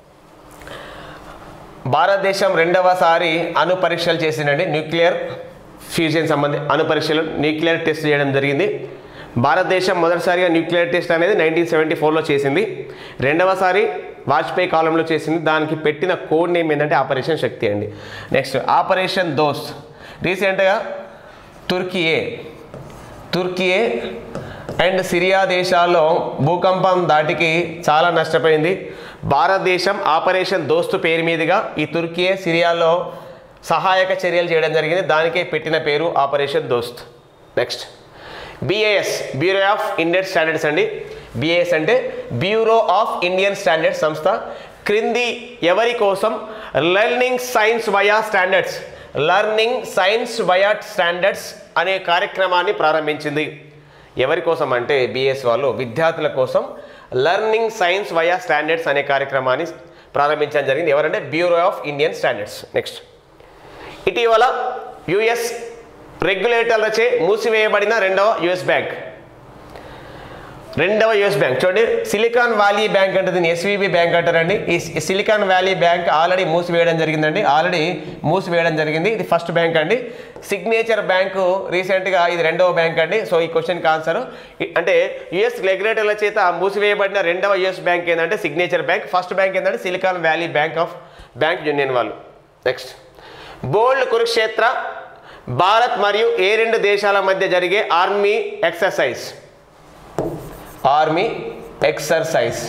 భారతదేశం రెండవసారి అణు పరీక్షలు చేసిందండి న్యూక్లియర్ ఫ్యూజన్ సంబంధి అణు పరీక్షలు న్యూక్లియర్ టెస్ట్ చేయడం జరిగింది భారతదేశం మొదటిసారిగా న్యూక్లియర్ టెస్ట్ అనేది నైన్టీన్ సెవెంటీ ఫోర్లో చేసింది రెండవసారి వాజ్పేయి కాలంలో చేసింది దానికి పెట్టిన కోడ్ నేమ్ ఏంటంటే ఆపరేషన్ శక్తి అండి నెక్స్ట్ ఆపరేషన్ దోస్త్ రీసెంట్గా తుర్కియే తుర్కియే అండ్ సిరియా దేశాల్లో భూకంపం దాటికి చాలా నష్టపోయింది భారతదేశం ఆపరేషన్ దోస్తు పేరు మీదుగా ఈ తుర్కియే సిరియాలో సహాయక చర్యలు చేయడం జరిగింది దానికే పెట్టిన పేరు operation Dost next BIS bureau of Indian standards అండి బిఏఎస్ అంటే బ్యూరో ఆఫ్ ఇండియన్ స్టాండర్డ్స్ సంస్థ క్రింది ఎవరి కోసం learning science via standards learning science via standards అనే కార్యక్రమాన్ని ప్రారంభించింది ఎవరి కోసం అంటే బిఎస్ వాళ్ళు విద్యార్థుల కోసం లర్నింగ్ సైన్స్ వయా స్టాండర్డ్స్ అనే కార్యక్రమాన్ని ప్రారంభించడం జరిగింది ఎవరంటే bureau of Indian standards next ఇటీవల యుఎస్ రెగ్యులేటర్లచే మూసివేయబడిన రెండవ యుఎస్ బ్యాంక్ రెండవ యుఎస్ బ్యాంక్ చూడండి సిలికాన్ వ్యాలీ బ్యాంక్ అంటే దీన్ని ఎస్వీబీ బ్యాంక్ అంటారండి ఈ సి- సిలికాన్ వ్యాలీ బ్యాంక్ ఆల్రెడీ మూసివేయడం జరిగిందండి ఆల్రెడీ మూసివేయడం జరిగింది ఇది ఫస్ట్ బ్యాంక్ అండి సిగ్నేచర్ బ్యాంకు రీసెంట్గా ఇది రెండవ బ్యాంక్ అండి సో ఈ క్వశ్చన్కి ఆన్సర్ అంటే యుఎస్ రెగ్యులేటర్ల చేత మూసివేయబడిన రెండవ యుఎస్ బ్యాంక్ ఏంటంటే సిగ్నేచర్ బ్యాంక్ ఫస్ట్ బ్యాంక్ ఏంటంటే Silicon Valley bank of bank union వాళ్ళు నెక్స్ట్ బోల్డ్ కురుక్షేత్ర భారత్ మరియు ఏ రెండు దేశాల మధ్య జరిగే army exercise army exercise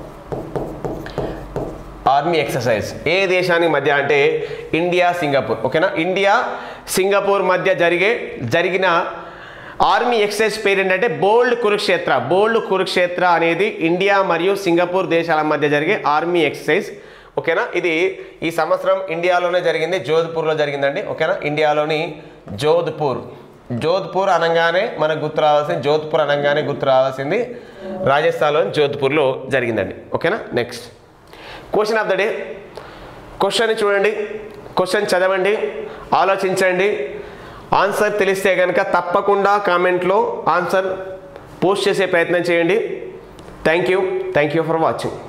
army exercise ఏ దేశానికి మధ్య అంటే ఇండియా సింగపూర్ ఓకేనా ఇండియా సింగపూర్ మధ్య జరిగే జరిగిన ఆర్మీ ఎక్సర్సైజ్ పేరు ఏంటంటే బోల్డ్ కురుక్షేత్ర బోల్డ్ కురుక్షేత్ర అనేది ఇండియా మరియు సింగపూర్ దేశాల మధ్య జరిగే ఆర్మీ ఎక్సర్సైజ్ ఓకేనా ఇది ఈ సంవత్సరం ఇండియాలోనే జరిగింది జోధ్పూర్లో జరిగిందండి ఓకేనా ఇండియాలోని జోధ్పూర్ జోధ్పూర్ అనగానే మనకు గుర్తు రావాల్సింది జోధ్పూర్ అనగానే గుర్తు రావాల్సింది రాజస్థాన్లోని జోధ్పూర్లో జరిగిందండి ఓకేనా next question of the day question చూడండి క్వశ్చన్ చదవండి ఆలోచించండి ఆన్సర్ తెలిస్తే కనుక తప్పకుండా కామెంట్లో ఆన్సర్ పోస్ట్ చేసే ప్రయత్నం చేయండి thank you thank you for watching